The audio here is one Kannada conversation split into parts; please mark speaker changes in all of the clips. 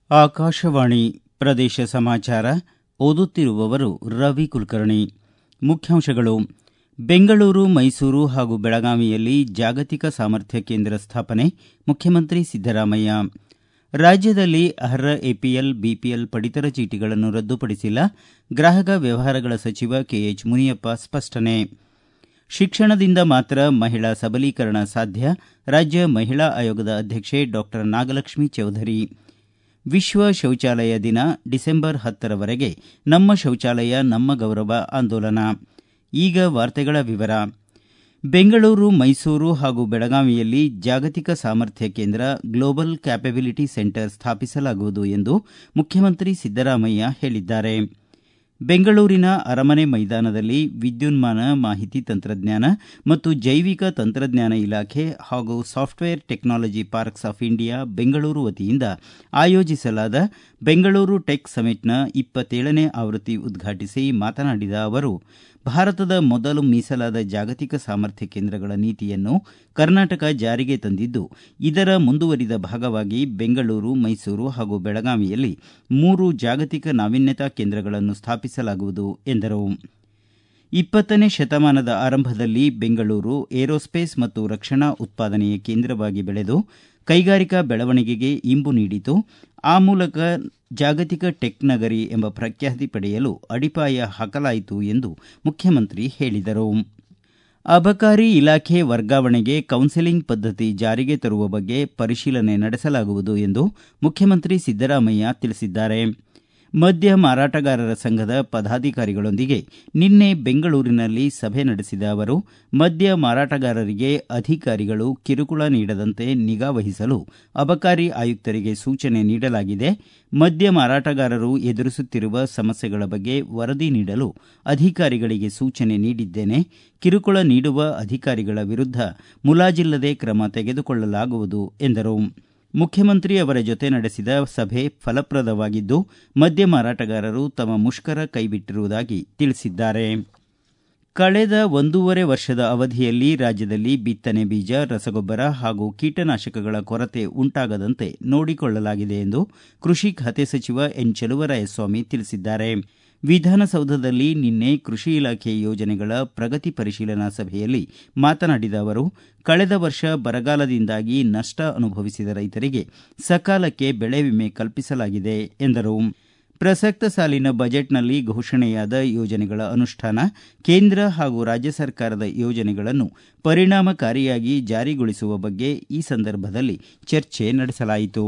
Speaker 1: ಆಕಾಶವಾಣಿ ಪ್ರದೇಶ ಸಮಾಚಾರ ಓದುತ್ತಿರುವವರು ರವಿ ಕುಲಕರ್ಣಿ ಮುಖ್ಯಾಂಶಗಳು ಬೆಂಗಳೂರು ಮೈಸೂರು ಹಾಗೂ ಬೆಳಗಾವಿಯಲ್ಲಿ ಜಾಗತಿಕ ಸಾಮರ್ಥ್ಯ ಕೇಂದ್ರ ಸ್ಥಾಪನೆ ಮುಖ್ಯಮಂತ್ರಿ ಸಿದ್ದರಾಮಯ್ಯ ರಾಜ್ಯದಲ್ಲಿ ಅರ್ಹ ಎಪಿಎಲ್ ಬಿಪಿಎಲ್ ಪಡಿತರ ಚೀಟಿಗಳನ್ನು ರದ್ದುಪಡಿಸಿಲ್ಲ ಗ್ರಾಹಕ ವ್ಯವಹಾರಗಳ ಸಚಿವ ಕೆಎಚ್ ಮುನಿಯಪ್ಪ ಸ್ಪಷ್ಟನೆ ಶಿಕ್ಷಣದಿಂದ ಮಾತ್ರ ಮಹಿಳಾ ಸಬಲೀಕರಣ ಸಾಧ್ಯ ರಾಜ್ಯ ಮಹಿಳಾ ಆಯೋಗದ ಅಧ್ಯಕ್ಷೆ ಡಾಕ್ಟರ್ ನಾಗಲಕ್ಷ್ಮಿ ಚೌಧರಿ ವಿಶ್ವ ಶೌಚಾಲಯ ದಿನ ಡಿಸೆಂಬರ್ ಹತ್ತರವರೆಗೆ ನಮ್ಮ ಶೌಚಾಲಯ ನಮ್ಮ ಗೌರವ ಆಂದೋಲನ ಈಗ ವಾರ್ತೆಗಳ ವಿವರ ಬೆಂಗಳೂರು ಮೈಸೂರು ಹಾಗೂ ಬೆಳಗಾವಿಯಲ್ಲಿ ಜಾಗತಿಕ ಸಾಮರ್ಥ್ಯ ಕೇಂದ್ರ ಗ್ಲೋಬಲ್ ಕ್ಯಾಪಬಿಲಿಟಿ ಸೆಂಟರ್ ಸ್ಥಾಪಿಸಲಾಗುವುದು ಎಂದು ಮುಖ್ಯಮಂತ್ರಿ ಸಿದ್ದರಾಮಯ್ಯ ಹೇಳಿದ್ದಾರೆ ಬೆಂಗಳೂರಿನ ಅರಮನೆ ಮೈದಾನದಲ್ಲಿ ವಿದ್ಯುನ್ಮಾನ ಮಾಹಿತಿ ತಂತ್ರಜ್ಞಾನ ಮತ್ತು ಜೈವಿಕ ತಂತ್ರಜ್ಞಾನ ಇಲಾಖೆ ಹಾಗೂ software technology parks of India Bengaluru ವತಿಯಿಂದ ಆಯೋಜಿಸಲಾದ ಬೆಂಗಳೂರು ಟೆಕ್ ಸಮಿಟ್ನ ಇಪ್ಪತ್ತೇಳನೇ ಆವೃತ್ತಿ ಉದ್ಘಾಟಿಸಿ ಮಾತನಾಡಿದ ಅವರು ಭಾರತದ ಮೊದಲು ಮೀಸಲಾದ ಜಾಗತಿಕ ಸಾಮರ್ಥ್ಯ ಕೇಂದ್ರಗಳ ನೀತಿಯನ್ನು ಕರ್ನಾಟಕ ಜಾರಿಗೆ ತಂದಿದ್ದು ಇದರ ಮುಂದುವರಿದ ಭಾಗವಾಗಿ ಬೆಂಗಳೂರು ಮೈಸೂರು ಹಾಗೂ ಬೆಳಗಾವಿಯಲ್ಲಿ ಮೂರು ಜಾಗತಿಕ ನಾವೀನ್ಯತಾ ಕೇಂದ್ರಗಳನ್ನು ಸ್ಥಾಪಿಸಲಾಗುವುದು ಎಂದರು ಇಪ್ಪತ್ತನೇ ಶತಮಾನದ ಆರಂಭದಲ್ಲಿ ಬೆಂಗಳೂರು ಏರೋಸ್ಪೇಸ್ ಮತ್ತು ರಕ್ಷಣಾ ಉತ್ಪಾದನೆಯ ಕೇಂದ್ರವಾಗಿ ಬೆಳೆದು ಕೈಗಾರಿಕಾ ಬೆಳವಣಿಗೆಗೆ ಇಂಬು ನೀಡಿತು ಆ ಮೂಲಕ ಜಾಗತಿಕ ಟೆಕ್ ನಗರಿ ಎಂಬ ಪ್ರಖ್ಯಾತಿ ಪಡೆಯಲು ಅಡಿಪಾಯ ಹಾಕಲಾಯಿತು ಎಂದು ಮುಖ್ಯಮಂತ್ರಿ ಹೇಳಿದರು ಅಬಕಾರಿ ಇಲಾಖೆ ವರ್ಗಾವಣೆಗೆ ಕೌನ್ಸೆಲಿಂಗ್ ಪದ್ಧತಿ ಜಾರಿಗೆ ತರುವ ಬಗ್ಗೆ ಪರಿಶೀಲನೆ ನಡೆಸಲಾಗುವುದು ಎಂದು ಮುಖ್ಯಮಂತ್ರಿ ಸಿದ್ದರಾಮಯ್ಯ ತಿಳಿಸಿದ್ದಾರೆ ಮದ್ಯ ಮಾರಾಟಗಾರರ ಸಂಘದ ಪದಾಧಿಕಾರಿಗಳೊಂದಿಗೆ ನಿನ್ನೆ ಬೆಂಗಳೂರಿನಲ್ಲಿ ಸಭೆ ನಡೆಸಿದ ಅವರು ಮದ್ಯ ಮಾರಾಟಗಾರರಿಗೆ ಅಧಿಕಾರಿಗಳು ಕಿರುಕುಳ ನೀಡದಂತೆ ನಿಗಾ ವಹಿಸಲು ಅಬಕಾರಿ ಆಯುಕ್ತರಿಗೆ ಸೂಚನೆ ನೀಡಲಾಗಿದೆ ಮದ್ಯ ಮಾರಾಟಗಾರರು ಎದುರಿಸುತ್ತಿರುವ ಸಮಸ್ಯೆಗಳ ಬಗ್ಗೆ ವರದಿ ನೀಡಲು ಅಧಿಕಾರಿಗಳಿಗೆ ಸೂಚನೆ ನೀಡಿದ್ದೇನೆ ಕಿರುಕುಳ ನೀಡುವ ಅಧಿಕಾರಿಗಳ ವಿರುದ್ಧ ಮುಲಾಜಿಲ್ಲದೆ ಕ್ರಮ ತೆಗೆದುಕೊಳ್ಳಲಾಗುವುದು ಎಂದರು ಮುಖ್ಯಮಂತ್ರಿ ಅವರ ಜೊತೆ ನಡೆಸಿದ ಸಭೆ ಫಲಪ್ರದವಾಗಿದ್ದು ಮದ್ಯ ಮಾರಾಟಗಾರರು ತಮ್ಮ ಮುಷ್ಕರ ಕೈಬಿಟ್ಟಿರುವುದಾಗಿ ತಿಳಿಸಿದ್ದಾರೆ ಕಳೆದ ಒಂದೂವರೆ ವರ್ಷದ ಅವಧಿಯಲ್ಲಿ ರಾಜ್ಯದಲ್ಲಿ ಬಿತ್ತನೆ ಬೀಜ ರಸಗೊಬ್ಬರ ಹಾಗೂ ಕೀಟನಾಶಕಗಳ ಕೊರತೆ ಉಂಟಾಗದಂತೆ ನೋಡಿಕೊಳ್ಳಲಾಗಿದೆ ಎಂದು ಕೃಷಿ ಖಾತೆ ಸಚಿವ ಎನ್ ಚಲುವರಾಯಸ್ವಾಮಿ ತಿಳಿಸಿದ್ದಾರೆ ವಿಧಾನಸೌಧದಲ್ಲಿ ನಿನ್ನೆ ಕೃಷಿ ಇಲಾಖೆ ಯೋಜನೆಗಳ ಪ್ರಗತಿ ಪರಿಶೀಲನಾ ಸಭೆಯಲ್ಲಿ ಮಾತನಾಡಿದ ಅವರು ಕಳೆದ ವರ್ಷ ಬರಗಾಲದಿಂದಾಗಿ ನಷ್ಟ ಅನುಭವಿಸಿದ ರೈತರಿಗೆ ಸಕಾಲಕ್ಕೆ ಬೆಳೆ ವಿಮೆ ಕಲ್ಪಿಸಲಾಗಿದೆ ಎಂದರು ಪ್ರಸಕ್ತ ಸಾಲಿನ ಬಜೆಟ್ನಲ್ಲಿ ಘೋಷಣೆಯಾದ ಯೋಜನೆಗಳ ಅನುಷ್ಠಾನ ಕೇಂದ್ರ ಹಾಗೂ ರಾಜ್ಯ ಸರ್ಕಾರದ ಯೋಜನೆಗಳನ್ನು ಪರಿಣಾಮಕಾರಿಯಾಗಿ ಜಾರಿಗೊಳಿಸುವ ಬಗ್ಗೆ ಈ ಸಂದರ್ಭದಲ್ಲಿ ಚರ್ಚೆ ನಡೆಸಲಾಯಿತು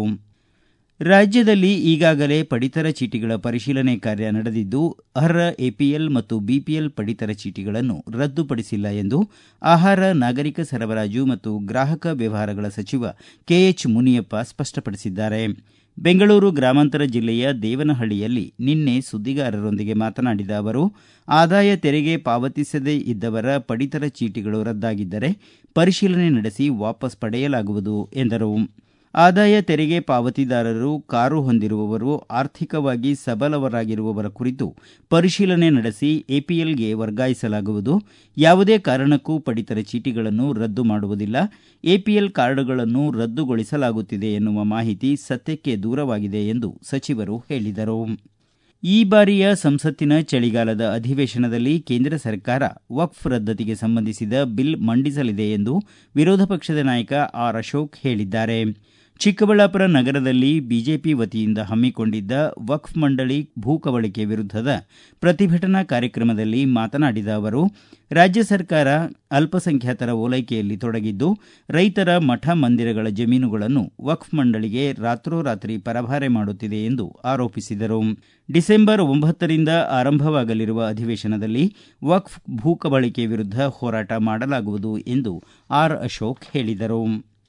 Speaker 1: ರಾಜ್ಯದಲ್ಲಿ ಈಗಾಗಲೇ ಪಡಿತರ ಚೀಟಿಗಳ ಪರಿಶೀಲನೆ ಕಾರ್ಯ ನಡೆದಿದ್ದು ಅರ್ಹ ಎಪಿಎಲ್ ಮತ್ತು ಬಿಪಿಎಲ್ ಪಡಿತರ ಚೀಟಿಗಳನ್ನು ರದ್ದುಪಡಿಸಿಲ್ಲ ಎಂದು ಆಹಾರ ನಾಗರಿಕ ಸರಬರಾಜು ಮತ್ತು ಗ್ರಾಹಕ ವ್ಯವಹಾರಗಳ ಸಚಿವ ಕೆಎಚ್ ಮುನಿಯಪ್ಪ ಸ್ಪಷ್ಟಪಡಿಸಿದ್ದಾರೆ ಬೆಂಗಳೂರು ಗ್ರಾಮಾಂತರ ಜಿಲ್ಲೆಯ ದೇವನಹಳ್ಳಿಯಲ್ಲಿ ನಿನ್ನೆ ಸುದ್ದಿಗಾರರೊಂದಿಗೆ ಮಾತನಾಡಿದ ಅವರು ಆದಾಯ ತೆರಿಗೆ ಪಾವತಿಸದೇ ಇದ್ದವರ ಪಡಿತರ ಚೀಟಿಗಳು ರದ್ದಾಗಿದ್ದರೆ ಪರಿಶೀಲನೆ ನಡೆಸಿ ವಾಪಸ್ ಪಡೆಯಲಾಗುವುದು ಎಂದರು ಆದಾಯ ತೆರಿಗೆ ಪಾವತಿದಾರರು ಕಾರು ಹೊಂದಿರುವವರು ಆರ್ಥಿಕವಾಗಿ ಸಬಲವರಾಗಿರುವವರ ಕುರಿತು ಪರಿಶೀಲನೆ ನಡೆಸಿ ಎಪಿಎಲ್ಗೆ ವರ್ಗಾಯಿಸಲಾಗುವುದು ಯಾವುದೇ ಕಾರಣಕ್ಕೂ ಪಡಿತರ ಚೀಟಿಗಳನ್ನು ರದ್ದು ಮಾಡುವುದಿಲ್ಲ ಎಪಿಎಲ್ ಕಾರ್ಡ್ಗಳನ್ನು ರದ್ದುಗೊಳಿಸಲಾಗುತ್ತಿದೆ ಎನ್ನುವ ಮಾಹಿತಿ ಸತ್ಯಕ್ಕೆ ದೂರವಾಗಿದೆ ಎಂದು ಸಚಿವರು ಹೇಳಿದರು ಈ ಬಾರಿಯ ಸಂಸತ್ತಿನ ಚಳಿಗಾಲದ ಅಧಿವೇಶನದಲ್ಲಿ ಕೇಂದ್ರ ಸರ್ಕಾರ ವಕ್ಫ್ ರದ್ದತಿಗೆ ಸಂಬಂಧಿಸಿದ ಬಿಲ್ ಮಂಡಿಸಲಿದೆ ಎಂದು ವಿರೋಧ ಪಕ್ಷದ ನಾಯಕ ಆರ್ ಅಶೋಕ್ ಹೇಳಿದ್ದಾರೆ ಚಿಕ್ಕಬಳ್ಳಾಪುರ ನಗರದಲ್ಲಿ ಬಿಜೆಪಿ ವತಿಯಿಂದ ಹಮ್ಮಿಕೊಂಡಿದ್ದ ವಕ್ಫ್ ಮಂಡಳಿ ಭೂ ಕಬಳಿಕೆ ವಿರುದ್ಧದ ಪ್ರತಿಭಟನಾ ಕಾರ್ಯಕ್ರಮದಲ್ಲಿ ಮಾತನಾಡಿದ ಅವರು ರಾಜ್ಯ ಸರ್ಕಾರ ಅಲ್ಪಸಂಖ್ಯಾತರ ಓಲೈಕೆಯಲ್ಲಿ ತೊಡಗಿದ್ದು ರೈತರ ಮಠ ಮಂದಿರಗಳ ಜಮೀನುಗಳನ್ನು ವಕ್ಫ್ ಮಂಡಳಿಗೆ ರಾತ್ರೋರಾತ್ರಿ ಪರಭಾರೆ ಮಾಡುತ್ತಿದೆ ಎಂದು ಆರೋಪಿಸಿದರು ಡಿಸೆಂಬರ್ ಒಂಬತ್ತರಿಂದ ಆರಂಭವಾಗಲಿರುವ ಅಧಿವೇಶನದಲ್ಲಿ ವಕ್ಫ್ ಭೂ ಕಬಳಿಕೆ ವಿರುದ್ಧ ಹೋರಾಟ ಮಾಡಲಾಗುವುದು ಎಂದು ಆರ್ ಅಶೋಕ್ ಹೇಳಿದರು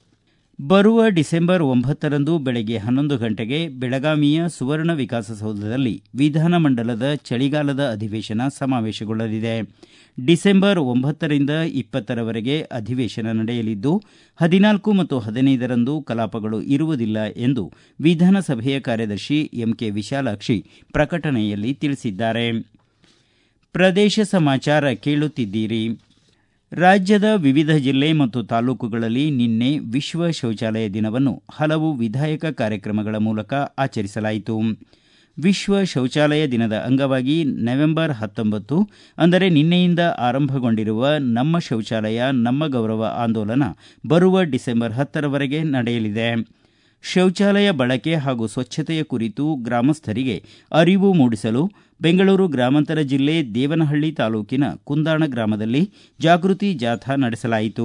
Speaker 1: ಬರುವ ಡಿಸೆಂಬರ್ ಒಂಬತ್ತರಂದು ಬೆಳಗ್ಗೆ ಹನ್ನೊಂದು ಗಂಟೆಗೆ ಬೆಳಗಾವಿಯ ಸುವರ್ಣ ವಿಕಾಸಸೌಧದಲ್ಲಿ ವಿಧಾನಮಂಡಲದ ಚಳಿಗಾಲದ ಅಧಿವೇಶನ ಸಮಾವೇಶಗೊಳ್ಳಲಿದೆ ಡಿಸೆಂಬರ್ ಒಂಬತ್ತರಿಂದ ಇಪ್ಪತ್ತರವರೆಗೆ ಅಧಿವೇಶನ ನಡೆಯಲಿದ್ದು ಹದಿನಾಲ್ಕು ಮತ್ತು ಹದಿನೈದರಂದು ಕಲಾಪಗಳು ಇರುವುದಿಲ್ಲ ಎಂದು ವಿಧಾನಸಭೆಯ ಕಾರ್ಯದರ್ಶಿ ಎಂಕೆ ವಿಶಾಲಾಕ್ಷಿ ಪ್ರಕಟಣೆಯಲ್ಲಿ ತಿಳಿಸಿದ್ದಾರೆ ಪ್ರದೇಶ ಸಮಾಚಾರ ಕೇಳುತ್ತಿದ್ದೀರಿ ರಾಜ್ಯದ ವಿವಿಧ ಜಿಲ್ಲೆ ಮತ್ತು ತಾಲೂಕುಗಳಲ್ಲಿ ನಿನ್ನೆ ವಿಶ್ವ ಶೌಚಾಲಯ ದಿನವನ್ನು ಹಲವು ವಿಧಾಯಕ ಕಾರ್ಯಕ್ರಮಗಳ ಮೂಲಕ ಆಚರಿಸಲಾಯಿತು ವಿಶ್ವ ಶೌಚಾಲಯ ದಿನದ ಅಂಗವಾಗಿ ನವೆಂಬರ್ ಹತ್ತೊಂಬತ್ತು ಅಂದರೆ ನಿನ್ನೆಯಿಂದ ಆರಂಭಗೊಂಡಿರುವ ನಮ್ಮ ಶೌಚಾಲಯ ನಮ್ಮ ಗೌರವ ಆಂದೋಲನ ಬರುವ ಡಿಸೆಂಬರ್ ಹತ್ತರವರೆಗೆ ನಡೆಯಲಿದೆ ಶೌಚಾಲಯ ಬಳಕೆ ಹಾಗೂ ಸ್ವಚ್ಛತೆಯ ಕುರಿತು ಗ್ರಾಮಸ್ಥರಿಗೆ ಅರಿವು ಮೂಡಿಸಲು ಬೆಂಗಳೂರು ಗ್ರಾಮಾಂತರ ಜಿಲ್ಲೆ ದೇವನಹಳ್ಳಿ ತಾಲೂಕಿನ ಕುಂದಾಣ ಗ್ರಾಮದಲ್ಲಿ ಜಾಗೃತಿ ಜಾಥಾ ನಡೆಸಲಾಯಿತು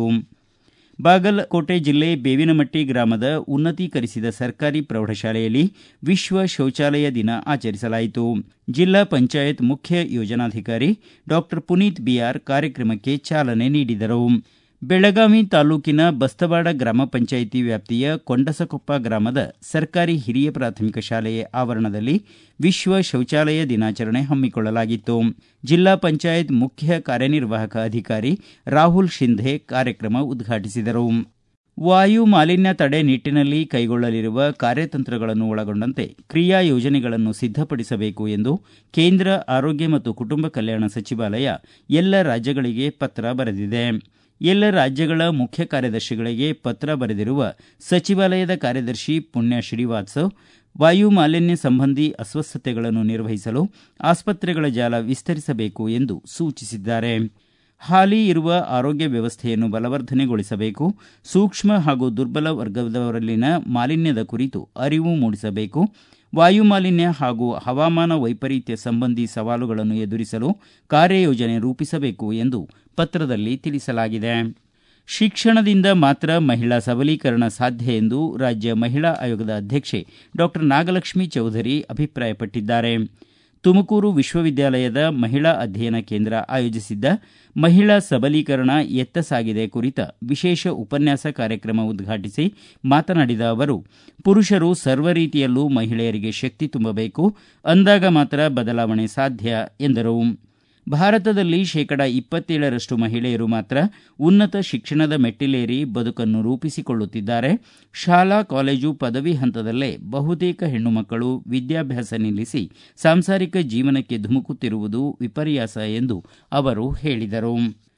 Speaker 1: ಬಾಗಲಕೋಟೆ ಜಿಲ್ಲೆ ಬೇವಿನಮಟ್ಟಿ ಗ್ರಾಮದ ಉನ್ನತೀಕರಿಸಿದ ಸರ್ಕಾರಿ ಪ್ರೌಢಶಾಲೆಯಲ್ಲಿ ವಿಶ್ವ ಶೌಚಾಲಯ ದಿನ ಆಚರಿಸಲಾಯಿತು ಜಿಲ್ಲಾ ಪಂಚಾಯತ್ ಮುಖ್ಯ ಯೋಜನಾಧಿಕಾರಿ ಡಾಕ್ಟರ್ ಪುನೀತ್ ಬಿಆರ್ ಕಾರ್ಯಕ್ರಮಕ್ಕೆ ಚಾಲನೆ ನೀಡಿದರು ಬೆಳಗಾವಿ ತಾಲೂಕಿನ ಬಸ್ತವಾಡ ಗ್ರಾಮ ಪಂಚಾಯಿತಿ ವ್ಯಾಪ್ತಿಯ ಕೊಂಡಸಕೊಪ್ಪ ಗ್ರಾಮದ ಸರ್ಕಾರಿ ಹಿರಿಯ ಪ್ರಾಥಮಿಕ ಶಾಲೆಯ ಆವರಣದಲ್ಲಿ ವಿಶ್ವ ಶೌಚಾಲಯ ದಿನಾಚರಣೆ ಹಮ್ಮಿಕೊಳ್ಳಲಾಗಿತ್ತು ಜಿಲ್ಲಾ ಪಂಚಾಯತ್ ಮುಖ್ಯ ಕಾರ್ಯನಿರ್ವಾಹಕ ಅಧಿಕಾರಿ ರಾಹುಲ್ ಶಿಂಧೆ ಕಾರ್ಯಕ್ರಮ ಉದ್ಘಾಟಿಸಿದರು ವಾಯು ಮಾಲಿನ್ಯ ತಡೆ ನಿಟ್ಟಿನಲ್ಲಿ ಕೈಗೊಳ್ಳಲಿರುವ ಕಾರ್ಯತಂತ್ರಗಳನ್ನು ಒಳಗೊಂಡಂತೆ ಕ್ರಿಯಾ ಯೋಜನೆಗಳನ್ನು ಸಿದ್ಧಪಡಿಸಬೇಕು ಎಂದು ಕೇಂದ್ರ ಆರೋಗ್ಯ ಮತ್ತು ಕುಟುಂಬ ಕಲ್ಯಾಣ ಸಚಿವಾಲಯ ಎಲ್ಲ ರಾಜ್ಯಗಳಿಗೆ ಪತ್ರ ಬರೆದಿದೆ ಎಲ್ಲ ರಾಜ್ಯಗಳ ಮುಖ್ಯ ಕಾರ್ಯದರ್ಶಿಗಳಿಗೆ ಪತ್ರ ಬರೆದಿರುವ ಸಚಿವಾಲಯದ ಕಾರ್ಯದರ್ಶಿ ಪುಣ್ಯ ಶ್ರೀವಾತ್ಸವ್ ವಾಯು ಮಾಲಿನ್ಯ ಸಂಬಂಧಿ ಅಸ್ವಸ್ಥತೆಗಳನ್ನು ನಿರ್ವಹಿಸಲು ಆಸ್ಪತ್ರೆಗಳ ಜಾಲ ವಿಸ್ತರಿಸಬೇಕು ಎಂದು ಸೂಚಿಸಿದ್ದಾರೆ ಹಾಲಿ ಇರುವ ಆರೋಗ್ಯ ವ್ಯವಸ್ಥೆಯನ್ನು ಬಲವರ್ಧನೆಗೊಳಿಸಬೇಕು ಸೂಕ್ಷ್ಮ ಹಾಗೂ ದುರ್ಬಲ ವರ್ಗದವರಲ್ಲಿನ ಮಾಲಿನ್ಯದ ಕುರಿತು ಅರಿವು ಮೂಡಿಸಬೇಕು ವಾಯು ಮಾಲಿನ್ಯ ಹಾಗೂ ಹವಾಮಾನ ವೈಪರೀತ್ಯ ಸಂಬಂಧಿ ಸವಾಲುಗಳನ್ನು ಎದುರಿಸಲು ಕಾರ್ಯಯೋಜನೆ ರೂಪಿಸಬೇಕು ಎಂದು ಪತ್ರದಲ್ಲಿ ತಿಳಿಸಲಾಗಿದೆ ಶಿಕ್ಷಣದಿಂದ ಮಾತ್ರ ಮಹಿಳಾ ಸಬಲೀಕರಣ ಸಾಧ್ಯ ಎಂದು ರಾಜ್ಯ ಮಹಿಳಾ ಆಯೋಗದ ಅಧ್ಯಕ್ಷೆ ಡಾಕ್ಟರ್ ನಾಗಲಕ್ಷ್ಮಿ ಚೌಧರಿ ಅಭಿಪ್ರಾಯಪಟ್ಟಿದ್ದಾರೆ ತುಮಕೂರು ವಿಶ್ವವಿದ್ಯಾಲಯದ ಮಹಿಳಾ ಅಧ್ಯಯನ ಕೇಂದ್ರ ಆಯೋಜಿಸಿದ್ದ ಮಹಿಳಾ ಸಬಲೀಕರಣ ಎತ್ತ ಸಾಗಿದೆ ಕುರಿತ ವಿಶೇಷ ಉಪನ್ಯಾಸ ಕಾರ್ಯಕ್ರಮ ಉದ್ಘಾಟಿಸಿ ಮಾತನಾಡಿದ ಅವರು ಪುರುಷರು ಸರ್ವ ರೀತಿಯಲ್ಲೂ ಮಹಿಳೆಯರಿಗೆ ಶಕ್ತಿ ತುಂಬಬೇಕು ಅಂದಾಗ ಮಾತ್ರ ಬದಲಾವಣೆ ಸಾಧ್ಯ ಎಂದರು ಭಾರತದಲ್ಲಿ ಶೇಕಡ ಇಪ್ಪತ್ತೇಳರಷ್ಟು ಮಹಿಳೆಯರು ಮಾತ್ರ ಉನ್ನತ ಶಿಕ್ಷಣದ ಮೆಟ್ಟಿಲೇರಿ ಬದುಕನ್ನು ರೂಪಿಸಿಕೊಳ್ಳುತ್ತಿದ್ದಾರೆ ಶಾಲಾ ಕಾಲೇಜು ಪದವಿ ಹಂತದಲ್ಲೇ ಬಹುತೇಕ ಹೆಣ್ಣು ಮಕ್ಕಳು ವಿದ್ಯಾಭ್ಯಾಸ ನಿಲ್ಲಿಸಿ ಸಾಂಸಾರಿಕ ಜೀವನಕ್ಕೆ ಧುಮುಕುತ್ತಿರುವುದು ವಿಪರ್ಯಾಸ ಎಂದು ಅವರು ಹೇಳಿದರು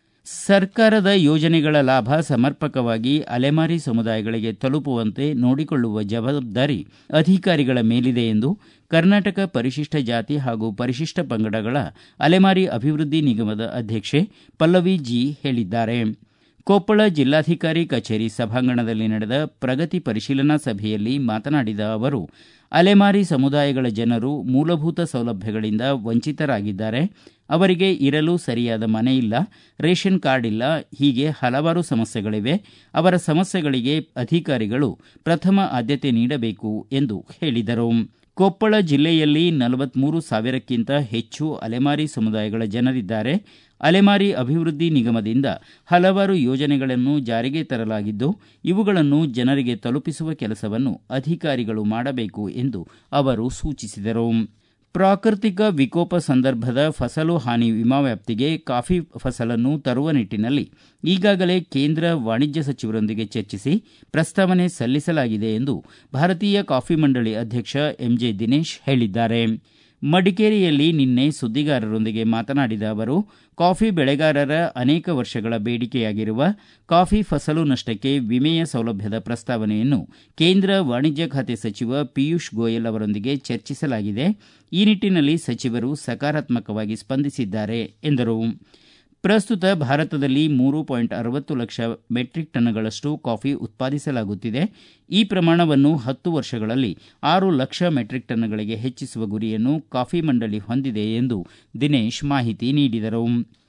Speaker 1: ಸರ್ಕಾರದ ಯೋಜನೆಗಳ ಲಾಭ ಸಮರ್ಪಕವಾಗಿ ಅಲೆಮಾರಿ ಸಮುದಾಯಗಳಿಗೆ ತಲುಪುವಂತೆ ನೋಡಿಕೊಳ್ಳುವ ಜವಾಬ್ದಾರಿ ಅಧಿಕಾರಿಗಳ ಮೇಲಿದೆ ಎಂದು ಕರ್ನಾಟಕ ಪರಿಶಿಷ್ಟ ಜಾತಿ ಹಾಗೂ ಪರಿಶಿಷ್ಟ ಪಂಗಡಗಳ ಅಲೆಮಾರಿ ಅಭಿವೃದ್ಧಿ ನಿಗಮದ ಅಧ್ಯಕ್ಷೆ ಪಲ್ಲವಿ ಜಿ ಹೇಳಿದ್ದಾರೆ ಕೊಪ್ಪಳ ಜಿಲ್ಲಾಧಿಕಾರಿ ಕಚೇರಿ ಸಭಾಂಗಣದಲ್ಲಿ ನಡೆದ ಪ್ರಗತಿ ಪರಿಶೀಲನಾ ಸಭೆಯಲ್ಲಿ ಮಾತನಾಡಿದ ಅವರು ಅಲೆಮಾರಿ ಸಮುದಾಯಗಳ ಜನರು ಮೂಲಭೂತ ಸೌಲಭ್ಯಗಳಿಂದ ವಂಚಿತರಾಗಿದ್ದಾರೆ ಅವರಿಗೆ ಇರಲು ಸರಿಯಾದ ಮನೆ ಇಲ್ಲ ರೇಷನ್ ಕಾರ್ಡ್ ಇಲ್ಲ ಹೀಗೆ ಹಲವಾರು ಸಮಸ್ಯೆಗಳಿವೆ ಅವರ ಸಮಸ್ಯೆಗಳಿಗೆ ಅಧಿಕಾರಿಗಳು ಪ್ರಥಮ ಆದ್ಯತೆ ನೀಡಬೇಕು ಎಂದು ಹೇಳಿದರು ಕೊಪ್ಪಳ ಜಿಲ್ಲೆಯಲ್ಲಿ ನಲವತ್ಮೂರು ಸಾವಿರಕ್ಕಿಂತ ಹೆಚ್ಚು ಅಲೆಮಾರಿ ಸಮುದಾಯಗಳ ಜನರಿದ್ದಾರೆ ಅಲೆಮಾರಿ ಅಭಿವೃದ್ಧಿ ನಿಗಮದಿಂದ ಹಲವಾರು ಯೋಜನೆಗಳನ್ನು ಜಾರಿಗೆ ತರಲಾಗಿದ್ದು ಇವುಗಳನ್ನು ಜನರಿಗೆ ತಲುಪಿಸುವ ಕೆಲಸವನ್ನು ಅಧಿಕಾರಿಗಳು ಮಾಡಬೇಕು ಎಂದು ಅವರು ಸೂಚಿಸಿದರು ಪ್ರಾಕೃತಿಕ ವಿಕೋಪ ಸಂದರ್ಭದ ಫಸಲು ಹಾನಿ ವಿಮಾ ವ್ಯಾಪ್ತಿಗೆ ಕಾಫಿ ಫಸಲನ್ನು ತರುವ ನಿಟ್ಟಿನಲ್ಲಿ ಈಗಾಗಲೇ ಕೇಂದ್ರ ವಾಣಿಜ್ಯ ಸಚಿವರೊಂದಿಗೆ ಚರ್ಚಿಸಿ ಪ್ರಸ್ತಾವನೆ ಸಲ್ಲಿಸಲಾಗಿದೆ ಎಂದು ಭಾರತೀಯ ಕಾಫಿ ಮಂಡಳಿ ಅಧ್ಯಕ್ಷ ಎಂಜೆ ದಿನೇಶ್ ಹೇಳಿದ್ದಾರೆ ಮಡಿಕೇರಿಯಲ್ಲಿ ನಿನ್ನೆ ಸುದ್ದಿಗಾರರೊಂದಿಗೆ ಮಾತನಾಡಿದ ಅವರು ಕಾಫಿ ಬೆಳೆಗಾರರ ಅನೇಕ ವರ್ಷಗಳ ಬೇಡಿಕೆಯಾಗಿರುವ ಕಾಫಿ ಫಸಲು ನಷ್ಟಕ್ಕೆ ವಿಮೆಯ ಸೌಲಭ್ಯದ ಪ್ರಸ್ತಾವನೆಯನ್ನು ಕೇಂದ್ರ ವಾಣಿಜ್ಯ ಖಾತೆ ಸಚಿವ ಪಿಯೂಷ್ ಗೋಯಲ್ ಅವರೊಂದಿಗೆ ಚರ್ಚಿಸಲಾಗಿದೆ ಈ ನಿಟ್ಟಿನಲ್ಲಿ ಸಚಿವರು ಸಕಾರಾತ್ಮಕವಾಗಿ ಸ್ಪಂದಿಸಿದ್ದಾರೆ ಎಂದರು ಪ್ರಸ್ತುತ ಭಾರತದಲ್ಲಿ ಮೂರು ಪಾಯಿಂಟ್ ಅರವತ್ತು ಲಕ್ಷ ಮೆಟ್ರಿಕ್ ಟನ್ಗಳಷ್ಟು ಕಾಫಿ ಉತ್ಪಾದಿಸಲಾಗುತ್ತಿದೆ ಈ ಪ್ರಮಾಣವನ್ನು ಹತ್ತು ವರ್ಷಗಳಲ್ಲಿ ಆರು ಲಕ್ಷ ಮೆಟ್ರಿಕ್ ಟನ್ಗಳಿಗೆ ಹೆಚ್ಚಿಸುವ ಗುರಿಯನ್ನು ಕಾಫಿ ಮಂಡಳಿ ಹೊಂದಿದೆ ಎಂದು ದಿನೇಶ್ ಮಾಹಿತಿ ನೀಡಿದರು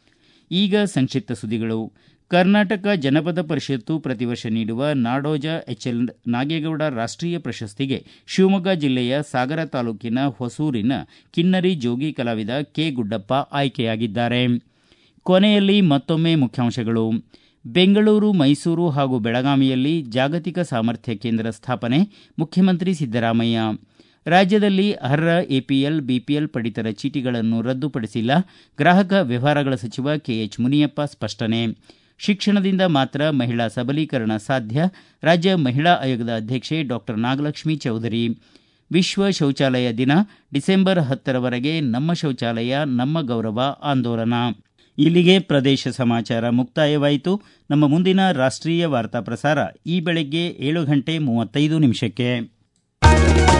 Speaker 1: ಈಗ ಸಂಕ್ಷಿಪ್ತ ಸುದ್ದಿಗಳು ಕರ್ನಾಟಕ ಜನಪದ ಪರಿಷತ್ತು ಪ್ರತಿ ವರ್ಷ ನೀಡುವ ನಾಡೋಜ ಎಚ್ಎಲ್ ನಾಗೇಗೌಡ ರಾಷ್ಟೀಯ ಪ್ರಶಸ್ತಿಗೆ ಶಿವಮೊಗ್ಗ ಜಿಲ್ಲೆಯ ಸಾಗರ ತಾಲೂಕಿನ ಹೊಸೂರಿನ ಕಿನ್ನರಿ ಜೋಗಿ ಕಲಾವಿದ ಕೆ ಗುಡ್ಡಪ್ಪ ಆಯ್ಕೆಯಾಗಿದ್ದಾರೆ ಕೊನೆಯಲ್ಲಿ ಮತ್ತೊಮ್ಮೆ ಮುಖ್ಯಾಂಶಗಳು ಬೆಂಗಳೂರು ಮೈಸೂರು ಹಾಗೂ ಬೆಳಗಾವಿಯಲ್ಲಿ ಜಾಗತಿಕ ಸಾಮರ್ಥ್ಯ ಕೇಂದ್ರ ಸ್ಥಾಪನೆ ಮುಖ್ಯಮಂತ್ರಿ ಸಿದ್ದರಾಮಯ್ಯ ರಾಜ್ಯದಲ್ಲಿ ಅರ್ಹ ಎಪಿಎಲ್ ಬಿಪಿಎಲ್ ಪಡಿತರ ಚೀಟಿಗಳನ್ನು ರದ್ದುಪಡಿಸಿಲ್ಲ ಗ್ರಾಹಕ ವ್ಯವಹಾರಗಳ ಸಚಿವ ಕೆಎಚ್ ಮುನಿಯಪ್ಪ ಸ್ಪಷ್ಟನೆ ಶಿಕ್ಷಣದಿಂದ ಮಾತ್ರ ಮಹಿಳಾ ಸಬಲೀಕರಣ ಸಾಧ್ಯ ರಾಜ್ಯ ಮಹಿಳಾ ಆಯೋಗದ ಅಧ್ಯಕ್ಷೆ ಡಾಕ್ಟರ್ ನಾಗಲಕ್ಷ್ಮಿ ಚೌಧರಿ ವಿಶ್ವ ಶೌಚಾಲಯ ದಿನ ಡಿಸೆಂಬರ್ ಹತ್ತರವರೆಗೆ ನಮ್ಮ ಶೌಚಾಲಯ ನಮ್ಮ ಗೌರವ ಆಂದೋಲನ ಇಲ್ಲಿಗೆ ಪ್ರದೇಶ ಸಮಾಚಾರ ಮುಕ್ತಾಯವಾಯಿತು ನಮ್ಮ ಮುಂದಿನ ರಾಷ್ಟ್ರೀಯ ವಾರ್ತಾ ಪ್ರಸಾರ ಈ ಬೆಳಗ್ಗೆ ಏಳು ಗಂಟೆ ಮೂವತ್ತೈದು ನಿಮಿಷಕ್ಕೆ